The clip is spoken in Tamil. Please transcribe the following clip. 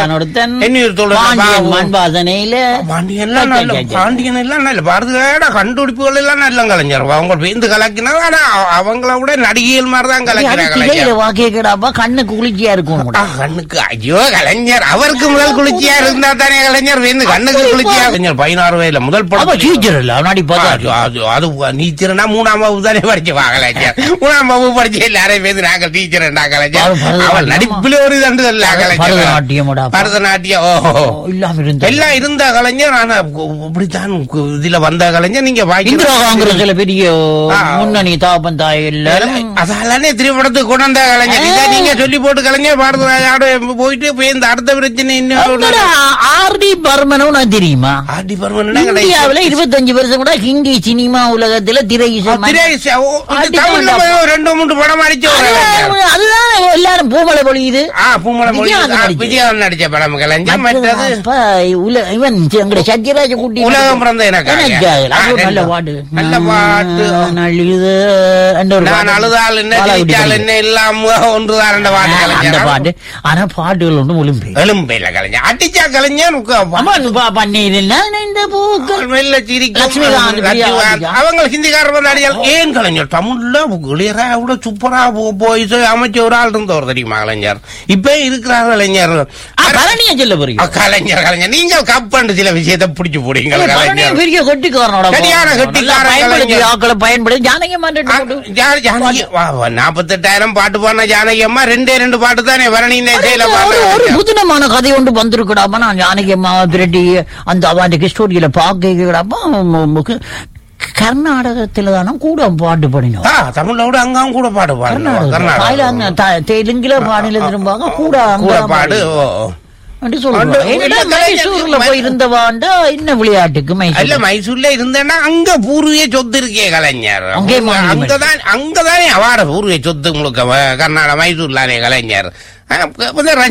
ஒருத்தன் ஒருத்தன் என்னையூர் தோழர் பாண்டியன் பாபு. மண் வாசனையில பாண்டியன் எல்லாம் நல்ல சரி, சரி. பாண்டியன் எல்லாம் நல்ல பாரதியோட கண்டுபிடிப்புகள் எல்லாம் நல்ல கலைஞர் அவங்க பேந்து கலக்கினா ஆனா அவ- அவங்கள விட நடிகைகள் மாதிரி தான் கலக்கிறாங்க திரையில கலைஞர் வாக்கிய கேடாப்பா கண்ணுக்கு குளிர்ச்சியா இருக்கும் கூட. ஆ, கண்ணுக்கு ஐயோ கலைஞர் அவருக்கு முதல் குளிர்ச்சியா இருந்தா தானே கலைஞர் வேந்து கண்ணுக்கு குளிர்ச்சியா கலைஞர் பதினாறு வயதுல முதல் அப்ப படம் டீச்சர் இல்ல அவனாடி பார்த்தா அது அது- அது நீ திருநா மூணாம் வகுப்பு தானே படிச்சவா கலைஞர் மூணாம் வகுப்பு படிச்ச எல்லாரையும் பேருந்து நாங்கள் டீச்சர் கலைஞர் பாரு, பரதநாட்டியம். அவள் நடிப்புல ஒரு தண்டு இல்ல கலைஞர் பரதநாட்டியமோடா. பரதநாட்டியம் ஓ இல்லாம இருந்த எல்லாம் இருந்த கலைஞர் ஆனா கு- இப்படித்தான் கு- இதுல வந்த கலைஞர் நீங்க இந்திரா பாக்கிறீங்க காங்கிரஸ்ல பெரிய ஆ. முன்னணி தாப்பன் தாய் எல்லாரும் அதாலே திரைப்படத்துக்கு கொண்டு வந்த கலைஞர் இதை நீங்க சொல்லி போட்டு கலைஞர் பாரதராஜோட போயிட்டு போய் இந்த அடுத்த பிரச்சனை இன்னும் ஆர்டி பர்மன் உனக்கு தெரியுமா ஆர்டி பர்மன் இந்தியாவுல இருபத்தஞ்சு வருஷம் கூட ஹிந்தி சினிமா உலகத்துல திரை இசை மன்ன- ஆர்டி தமிழ்ல பர்மன் போய் ஒரு ரெண்டு மூன்று படம் அடிச்ச ஒரு கலைஞர். அதுதான் அதுதான் எல்லாரும் பூமலை பொழியுது ஆ பூமலை மொழி விஜயகாந்த் ஆ, நடிச்சது. விஜயகாந்த் நடிச்ச படம் கலைஞர் மற்றது அப்ப உல- இவன் எங்கட சத்யராஜ குட்டி உலகம் பிறந்த எனக்காக. எனக்காக. அது ஒரு ஆ, நல்ல பாட்டு நல்ல பாட்டு. நலிது என்ற ஒரு நான் பாட்டு. அழுதால் என்ன பாலாகுடி ஜெயிச்சால் பாட்டு. என்ன எல்லாம் ஒன்றுதான் என்ற பாட்டு ஆ, அந்த கலைஞர் பாட்டு ஆனா பாட்டுகள் ஒன்றும் ஒளிம்பு எலும்பையில கலைஞர் அடிச்சா கலைஞர் உக்க- அம்மா பா பண்ணீங்கன்னா இந்த பூக்கள் மெல்ல சிரிக்கும். லட்சுமிகாந்த், பிரியா லட்சுமிகாந்த். வாசிகா. அவங்க ஹிந்திக்காரர் வந்து அடிச்சால் ஏன் கலைஞர் தமிழ்ல கிளியரா விட சூப்பரா போ- போய் அமைச்ச ஒரு ஆள் இருந்தவர் தெரியுமா கலைஞர் இப்ப இருக்கிறார் கலைஞர் ஆ, பரணியை சொல்ல போறீங்க அ, கலைஞர் கலைஞர் நீங்க கப்பண்டு சில விஷயத்தை பிடிச்சு போடுங்க பரணியை கலைஞர் பெரிய கெட்டிக்காரனோட சரியான நல்லா கெட்டிக்காரன் பயன்படுத்தி கலைஞர். ஆக்களை பயன்படுத்தி ஜானகி மாட்டு நாற்பத்தெட்டாயிரம் பாட்டு பாடின ஜானகி அம்மா ரெண்டே ரெண்டு பாட்டு தானே வரணீங்க இசையில ஒரு ஒரு பாடுறாங்க. புதினமான கதை ஒன்று வந்திருக்கடாமா நான் ஜானகி அம்மாவை பிரட்டி அந்த அவன் கிறிஸ்டோரியில பாக்கடாப்பா கர்நாடகத்துல தானே கூட பாட்டு பாடினோம் ஆ, தமிழ்ல விட அங்காவும் கூட பாடு பாடுங்க கர்நாடகம் தாய்லாந்து த- தெலுங்குல பாடில திரும்பாங்க கூட அங்க கூட பாடு ஓ, ஓ. அப்படி சொல்லுவாங்க அந்த- என்னடா இல்ல, மைசூர்ல போய் இருந்தவாண்டா என்ன விளையாட்டுக்கு இல்ல மைசூர் மைசூர்ல இருந்தேன்னா அங்க பூர்வீக சொத்து இருக்கே கலைஞர் அங்கே மாநிலம் அங்கதான் அங்கதானே அவாட பூர்வீக சொத்து முழுக்க வ- கர்நாடக மைசூர்லானே கலைஞர் ஆ, இப்ப வந்து